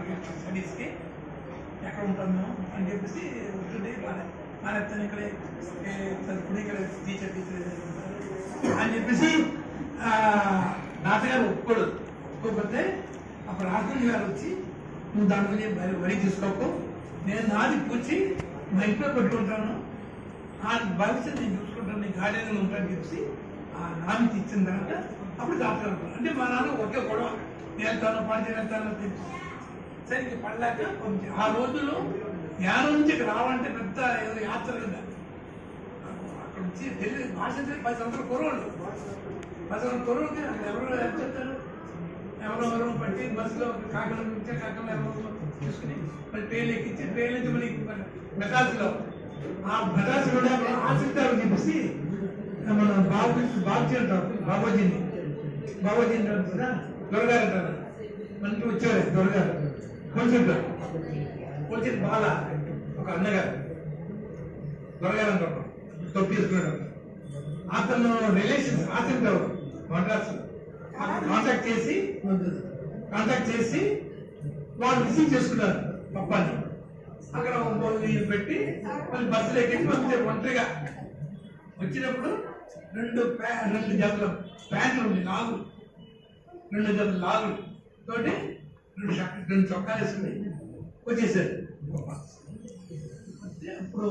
స్టడీస్కి ఎక్కడ ఉంటాం మేము అని చెప్పేసి ఉంటుంది మానేస్తాను ఇక్కడ చదువుకుని ఇక్కడ టీచర్ టీచర్ అని చెప్పేసి ఆ, నాన్నగారు ఒప్పుకోడు ఒప్పుకోకపోతే అప్పుడు రాజమండ్రి గారు వచ్చి నువ్వు దాని గురించి మరి వరి తీసుకోకు నేను నాది పూచి మా ఇంట్లో పెట్టుకుంటాను ఆ భవిష్యత్తు నేను చూసుకుంటాను నీకు గార్డెన్లో ఉంటాను చెప్పి ఆ నామి ఇచ్చిన తర్వాత అప్పుడు డాక్టర్ అంటారు అంటే మా నాన్న ఒకే గొడవ నేను వెళ్తాను పాడి వెళ్తాను అని చెప్పి సరే ఇంక పడలేక కొంచెం ఆ రోజుల్లో యానం నుంచి ఇక్కడ రావాలంటే పెద్ద ఏదో యాత్ర కదా అక్కడ నుంచి ఢిల్లీ భాష తెలియదు, పది సంవత్సరాలు కురవాళ్ళు పది సంవత్సరాలు కురవాళ్ళకి అక్కడ ఎవరు ఎంత చెప్తారు ఎవరో ఎవరో పట్టి బస్సులో కాకలు నుంచి కాకలు ఎవరో తీసుకుని మరి ట్రైన్ ఎక్కించి ట్రైన్ నుంచి మళ్ళీ మెటాల్స్లో ఆ మెటాల్స్ కూడా ఆశిస్తారు చెప్పేసి మన బాబు బాబుజీ అంటారు బాబోజీని బాబోజీ అంటారు కదా దొరగారు అంటారు మనకి వచ్చారు దొరగారు కొంచెం కొంచెం బాల ఒక అన్నగారు దొరగారు అంటారు తప్పు తీసుకున్నాడు అతను రిలేషన్ ఆశించారు మద్రాసు కాంటాక్ట్ చేసి కాంటాక్ట్ చేసి వాళ్ళు రిసీవ్ చేసుకున్నారు పప్పాని అక్కడ ఒక రోజు నీళ్ళు పెట్టి మళ్ళీ బస్సులో ఎక్కించి పంపించారు ఒంటరిగా వచ్చినప్పుడు రెండు ప్యా రెండు జతల ప్యాంట్లు ఉంది లాగులు రెండు జతల లాగులు తోటి రెండు షర్ట్ రెండు చొక్కాలు వేసుకుని వచ్చేసారు వస్తే అప్పుడు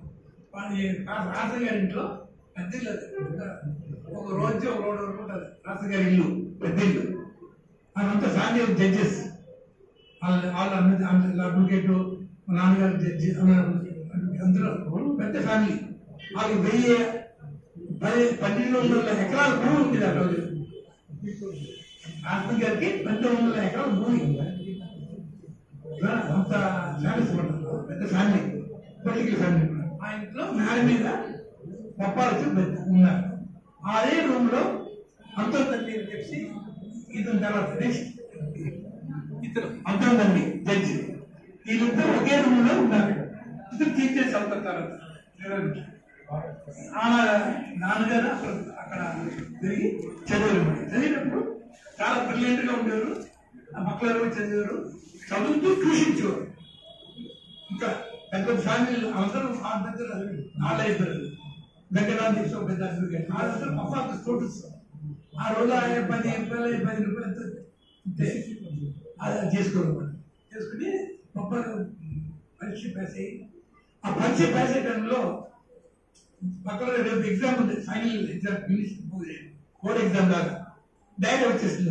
రాజు గారి ఇంట్లో పెద్ద ఇల్లు అది. ఒక రోజు ఒక రోడ్డు వరకు ఉంటుంది రాజు గారి ఇల్లు పెద్ద ఇల్లు అదంతా ఫ్యామిలీ ఆఫ్ జడ్జెస్ వాళ్ళ వాళ్ళ అన్న అడ్వకేట్ నాన్నగారు జడ్జి అందరూ పెద్ద ఫ్యామిలీ వాళ్ళకి వెయ్యి పది పన్నెండు వందల ఎకరాల భూమి ఉంది ఆ రోజు రాజు గారికి పన్నెండు వందల ఎకరాల భూమి అంత ఫ్యామిలీస్ ఉన్నారు పెద్ద ఫ్యామిలీ పొలిటికల్ ఫ్యామిలీ ఉన్నారు. ఆ ఇంట్లో మేడ మీద పప్పాలు ఉన్నారు అదే రూమ్ లో అంతో తల్లి అని చెప్పి ఇతని తర్వాత నెక్స్ట్ ఇతను అంతో తల్లి జడ్జి వీళ్ళిద్దరు ఒకే రూమ్ లో ఉన్నారు ఇద్దరు టీచర్స్ అవుతారు తర్వాత నిర్వహించారు. ఆమె నాన్నగారు అక్కడ అక్కడ తిరిగి చదివారు చదివినప్పుడు చాలా బ్రిలియంట్ గా ఉండేవారు ఆ పక్కల ఎవరో చదివారు చదువుతూ ట్యూషించేవారు ఇంకా పెద్ద పెద్ద ఫ్యామిలీలు అందరూ ఆ దగ్గర నాలుగు ఇద్దరు దగ్గర తీసుకో పెద్ద అడ్వకేట్ వాళ్ళందరూ పప్పాకు స్టూడెంట్స్ ఆ రోజు ఆయన పది రూపాయలు పది రూపాయలు ఎంత ఇంతే అది చేసుకోవాలి చేసుకుని పప్ప పరీక్ష పాస్ అయ్యి ఆ పరీక్ష పాస్ అయ్యే టైంలో పక్కన రేపు ఎగ్జామ్ ఉంది final exam finish code exam లాగా డైరీ వచ్చేస్తుంది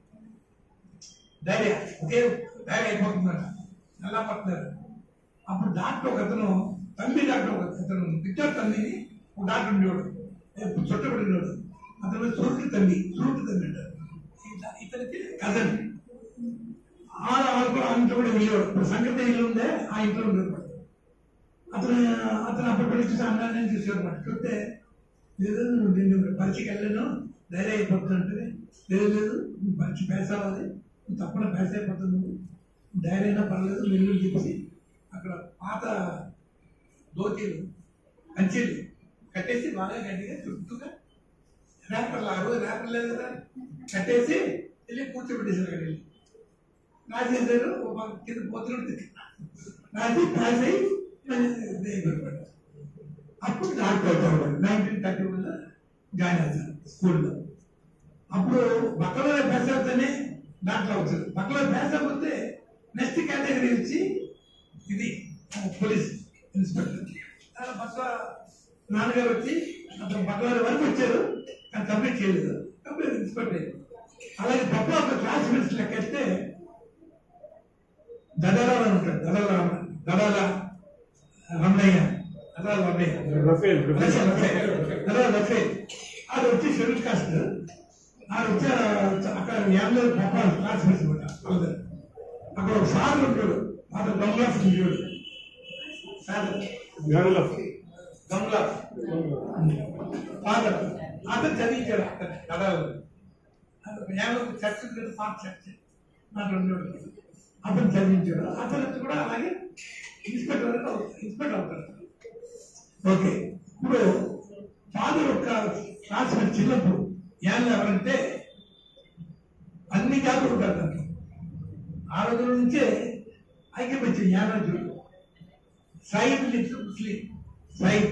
డైరీ ఒకే డైరీ అయిపోతుందట ఎలా పడుతున్నారు అప్పుడు డాక్టర్ ఒక అతను తండ్రి డాక్టర్ ఒక అతను పిక్చర్ తండ్రిని ఒక డాక్టర్ ఉండేవాడు ఎప్పుడు చుట్టబడినవాడు అతను సూర్యుడు తండ్రి సూర్యుడు తండ్రి అంటారు ఇత- ఇతనికి కజన్ ఆ వాళ్ళకు ఆ ఇంట్లో కూడా వెళ్ళేవాడు ఇప్పుడు సంగతి ఇల్లు ఉందే ఆ ఇంట్లో ఉండేవాడు అతను అతను అప్పుడు పిలిచి అన్నాన్ని చూసేవాడు మాట చూస్తే లేదు నువ్వు నిన్ను పరీక్షకి వెళ్ళాను ధైర్యం అయిపోతుందంటే లేదు లేదు నువ్వు పరీక్ష పాస్ అవ్వాలి నువ్వు తప్పకుండా పాస్ అయిపోతుంది నువ్వు ధైర్యం అయినా పర్లేదు వెళ్ళు అని చెప్పి అక్కడ పాత దోతీలు అంచెలు కట్టేసి బాగా గట్టిగా చుట్టూగా ర్యాపర్లు ఆ రోజు ర్యాపర్ లేదు కదా కట్టేసి వెళ్ళి కూర్చోబెట్టేసారు అక్కడ వెళ్ళి రాజేశారు ఒక కింద పోతున్నాడు రాజీ పాస్ అయ్యి మళ్ళీ దేవుడు పడ్డాడు. అప్పుడు డాక్టర్ అవుతాడు నైన్టీన్ థర్టీ వన్ జాయిన్ అవుతాను స్కూల్లో అప్పుడు బక్కలో పాస్ అవుతానే డాక్టర్ అవుతారు బక్కలో పాస్ అయిపోతే నెక్స్ట్ కేటగిరీ వచ్చి ఇది పోలీస్ ఇన్స్పెక్టర్ అలా బక్క నాన్నగారు వచ్చి అతను బక్కల వరకు వచ్చారు కానీ కంప్లీట్ చేయలేదు కంప్లీట్ ఇన్స్పెక్టర్ అయ్యారు. అలాగే పప్ప ఒక క్లాస్మేట్స్ లెక్కేస్తే దడాల అని ఉంటాడు Dadala Dadala Ramanayya Dadala Ramanayya Rafale Rafale, Rafale. Dadala Rafale అది వచ్చి షెడ్యూల్ కాస్ట్ అది వచ్చి ఆ- అక్కడ యాభై పప్ప క్లాస్మేట్స్ అనమాట వాళ్ళిద్దరు. అక్కడ ఒక సార్ ఉంటాడు అతను దొంగ ఉంటాడు సార్ గనుల దొంగ ఫాదర్ అతను చదివించాడు అతను దడాలు యాభై చర్చ్ పాత చర్చ్ నాకు ఉండేవాడు అతను చదివించాడు అతను కూడా అలాగే ఇన్స్పెక్టర్ వరకు అవుతాడు ఇన్స్పెక్టర్ అవుతాడు ఓకే ఇప్పుడు ఫాదర్ యొక్క క్లాస్మేట్ చిన్నప్పుడు ఏం ఎవరంటే అన్ని జాతులు ఉంటారు దాంట్లో ఆ రోజుల నుంచే ఐక్యమత్యం యానాజుడు సైద్ లిప్స్ ముస్లిం సైద్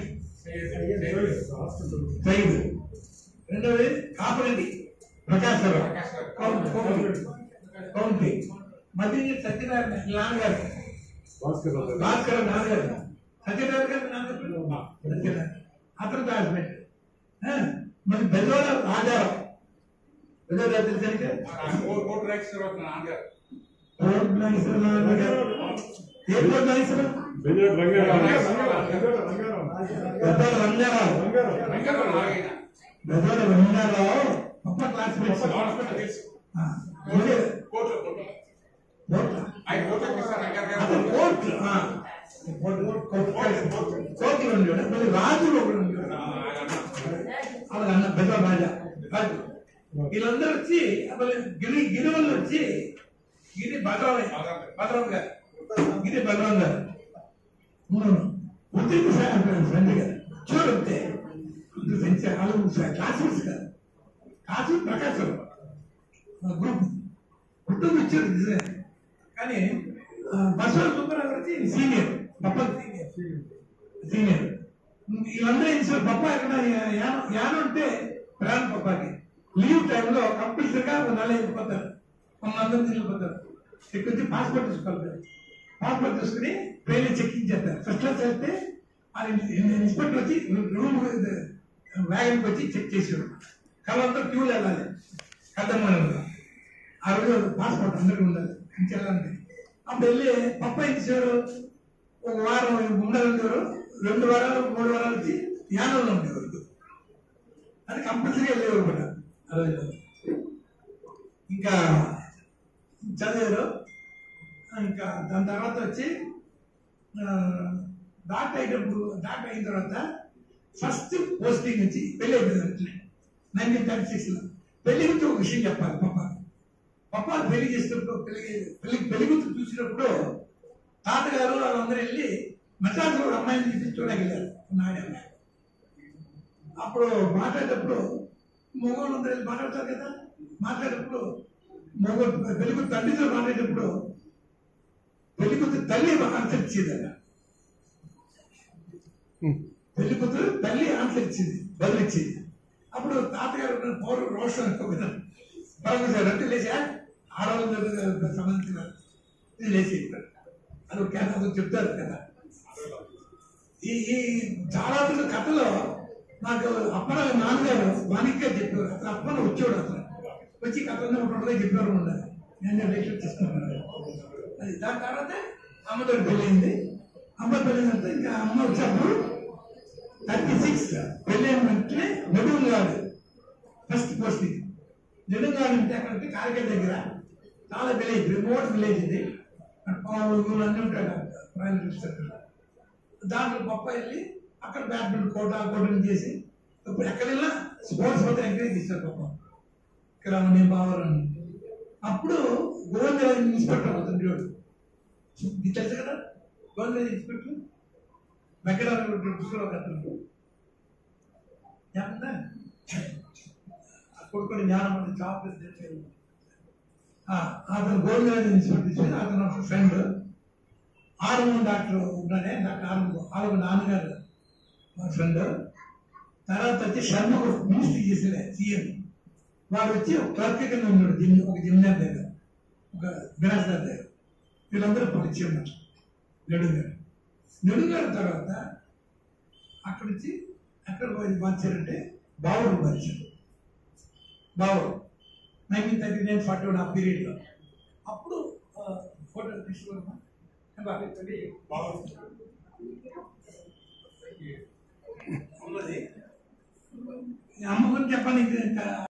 సైద్ రెండవది కాపరెడ్డి ప్రకాశ్వరరావు కౌంట్ కౌంట్ కౌంటి మధ్య సత్యనారాయణ నాన్నగారు భాస్కర్ నాన్నగారు సత్యనారాయణ గారు నాన్నగారు సత్యనారాయణ అతను క్లాస్మేట్ మరి బెజోడ రాజారావు బెజోడ తెలుసా కోర్టు రైట్స్ తర్వాత నాన్నగారు రోడ్ నాగేశ్వర నాన్నగారు ఏ రోడ్ నాగేశ్వర పెద్దోడ రంగారావు రంగారావు నాగయ్య పెద్దోడ రంగారావు గొప్ప క్లాస్మేట్స్ హాస్పిటల్ తెలుసు ఆ, ఇదే కోర్టులో కోర్టులో కోట్ల. ఆయన కోర్టులో ఇస్తారు రంగారావు అతను గారు కోట్లు ఆ, కోట్లు, కోట్లు, కోట్లు ఉండేవాడు మళ్ళీ రాజులు ఒకడు ఉండేవాడు వాళ్ళ అన్న పెద్ద రాజా రాజు వీళ్ళందరూ వచ్చి మళ్ళీ గిరి గిరి వాళ్ళు వచ్చి గిరి భద్రరావు భద్రరావు గారు గిరి భద్రరావు గారు ఉద్యోగ ఫ్రెండ్ గారు చూడంతే ఫ్రెండ్స్ వాళ్ళు క్లాస్మేట్స్ కాదు కాసు ప్రకాశం గ్రూప్ కుటుంబం ఇచ్చారు నిజమే కానీ బసవ సుబ్బారావు గారు వచ్చి సీనియర్ పప్ప సీనియర్ సీనియర్ వీళ్ళందరూ ఏం చేశారు పప్ప ఎక్కడ యానం యానం అంటే ప్రాణ పప్పాకి లీవ్ టైంలో కంపల్సరీగా ఒక నెల వెళ్ళిపోతారు కొంతమంది వెళ్ళిపోతారు ఇక్కడ వచ్చి పాస్పోర్ట్ తీసుకోవాలి పాస్పోర్ట్ తీసుకుని ట్రైన్ చెక్కింగ్ చేస్తారు ఫస్ట్ క్లాస్ వెళ్తే ఆ ఇన్స్పెక్టర్ వచ్చి రూమ్ వ్యాగన్కి వచ్చి చెక్ చేసాడు కళ్ళంతా క్యూలు వెళ్ళాలి కథమంలో ఆ రోజు పాస్పోర్ట్ అందరికీ ఉండాలి ఇంకెళ్ళండి అప్పుడు వెళ్ళి పప్ప ఇచ్చారు ఒక వారం ఉండేవారు రెండు వారాలు మూడు వారాలు వచ్చి యానంలో ఉండేవారు అది కంపల్సరీ వెళ్ళేవారు కూడా ఆ రోజు ఇంకా చదివారు ఇంకా దాని తర్వాత వచ్చి డాక్టర్ అయినప్పుడు డాక్టర్ అయిన తర్వాత ఫస్ట్ పోస్టింగ్ నుంచి పెళ్లి అయిపోయింది వెంటనే నైన్టీన్ థర్టీ సిక్స్ లో పెళ్లి గురించి ఒక విషయం చెప్పాలి పప్ప పప్ప పెళ్లి చేసినప్పుడు పెళ్లి పెళ్లి పెళ్లి గురించి చూసినప్పుడు తాతగారు వాళ్ళందరూ వెళ్ళి మద్రాసు ఒక అమ్మాయిని చూసి చూడగలిగారు నాయుడు అమ్మాయి అప్పుడు మాట్లాడేటప్పుడు మగవాళ్ళు అందరూ వెళ్ళి మాట్లాడతారు కదా మాట్లాడేటప్పుడు మగ పెళ్లి తండ్రితో మాట్లాడేటప్పుడు పెళ్లి కూతురు తల్లి ఆన్సర్ ఇచ్చేదట పెళ్లి కూతురు తల్లి ఆన్సర్ ఇచ్చింది బదులు ఇచ్చింది అప్పుడు తాతగారు ఉన్న పౌరు రోషన్ కదా పరమేశ్వర అంటే లేచా ఆడవాళ్ళ సంబంధించిన ఇది లేచి అది ఒక కేంద్రం చెప్తారు కదా ఈ ఈ చాలా మంది కథలో నాకు అప్పన నాన్నగారు వానిగ్గా చెప్పారు అతను అప్పన వచ్చాడు అతను వచ్చి కథలో ఒకటి చెప్పారు ఉండాలి నేను రేషన్ తీసుకున్నాను అది దాని తర్వాత అమ్మతో పెళ్ళయింది అమ్మ పెళ్ళిందంటే ఇంకా అమ్మ వచ్చినప్పుడు థర్టీ సిక్స్ పెళ్ళి వెంటనే నెడుగుంగాడు ఫస్ట్ పోస్టింగ్ నెడుగుంగాడు అంటే అక్కడికి కారికల్ దగ్గర చాలా విలేజ్ రిమోట్ విలేజ్ ఇది పావులు అన్నీ ఉంటాయి ప్రైమ్ మినిస్టర్ దాంట్లో గొప్ప వెళ్ళి అక్కడ బ్యాడ్మింటన్ కోట కోటింగ్ చేసి ఇప్పుడు ఎక్కడైనా స్పోర్ట్స్ మొత్తం ఎంకరేజ్ చేశారు గొప్ప ఇక్కడ నేను బావరని అప్పుడు గోవిందరాజు ఇన్స్పెక్టర్ అవుతుంది వాడు నీకు తెలుసు కదా గోవిందరాజు ఇన్స్పెక్టర్ వెంకటరావు పుస్తకంలో కథలు ఏమన్నా కొడుకుని జ్ఞానం అంటే జాబ్ తెచ్చారు అతను గోవిందరాజు ఇన్స్పెక్టర్ తీసుకుని అతను ఒక ఫ్రెండ్ ఆరుము డాక్టర్ ఉన్నాడే డాక్టర్ ఆరుము ఆరుము నాన్నగారు మా ఫ్రెండ్ తర్వాత వచ్చి శర్మ కూడా మినిస్ట్రీ చేసిన సీఎం వాడు వచ్చి ఒక క్లర్క్ కింద ఉన్నాడు జిమ్ ఒక జిమ్నార్ దగ్గర ఒక బిరాజ్దార్ దగ్గర వీళ్ళందరూ పరిచయం ఉన్నారు నెడుగారు నెడుగారు తర్వాత అక్కడి నుంచి ఎక్కడ పోయి మార్చారంటే బావుడు మార్చారు బావుడు nineteen thirty nine forty one ఆ పీరియడ్లో అప్పుడు ఫోటో తీసుకున్నాం ఉన్నది అమ్మ గురించి చెప్పండి ఇంకా